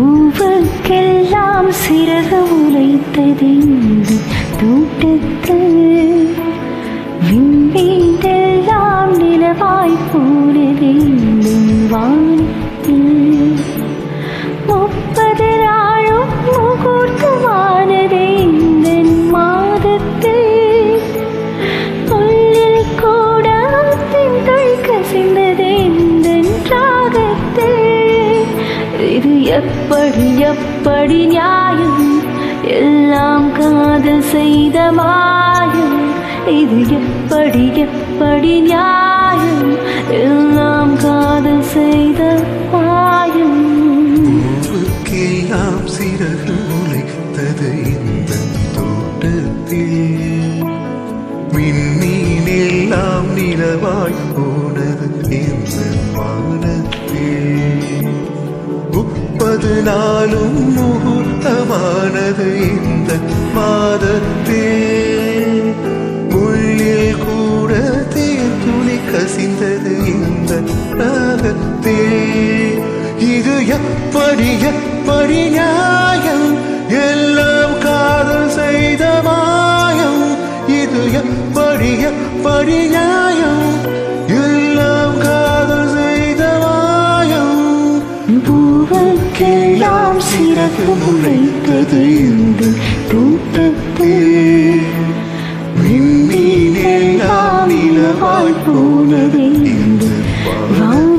பூவுக்கெல்லாம் சிறகு உரைத்தது இந்த தோட்டத்தில் விண்மீனெல்லாம் நிலவாய் போனது இந்த வானத்தில் முப்பது நாளும் முகூர்த்தமானது இந்த மாதத்தில் உள்ளில் கூட திங்கள் கசிந்தது இந்த ராகத்தில் இது எப்படி எப்படி நியாயம் எல்லாம் காதல் செய்த மாயம் இது எப்படி எப்படி நியாயம் எல்லாம் காதல் செய்த மாயம் பூவுக்கெல்லாம் சிறகு முளைத்தது இந்த தோட்டத்தில் விண்மீனெல்லாம் நிலவாய் போனது இந்த வானத்தில் முப்பது நாளும் முகூர்த்தமானது இந்த மாதத்தில் உள்ளில் கூட தேன் துளி கசிந்தது இந்த ராகத்தில் இது எப்படி எப்படி நியாயம் எல்லாம் காதல் செய்த மாயம் இது எப்படி எப்படி நியாயம் எல்லாம் காதல் செய்த மாயம் பூவுக்கெல்லாம் சிறகு முளைத்தது இந்த தோட்டத்தில் விண்மீனெல்லாம் நிலவாய் போனது இந்த வானம்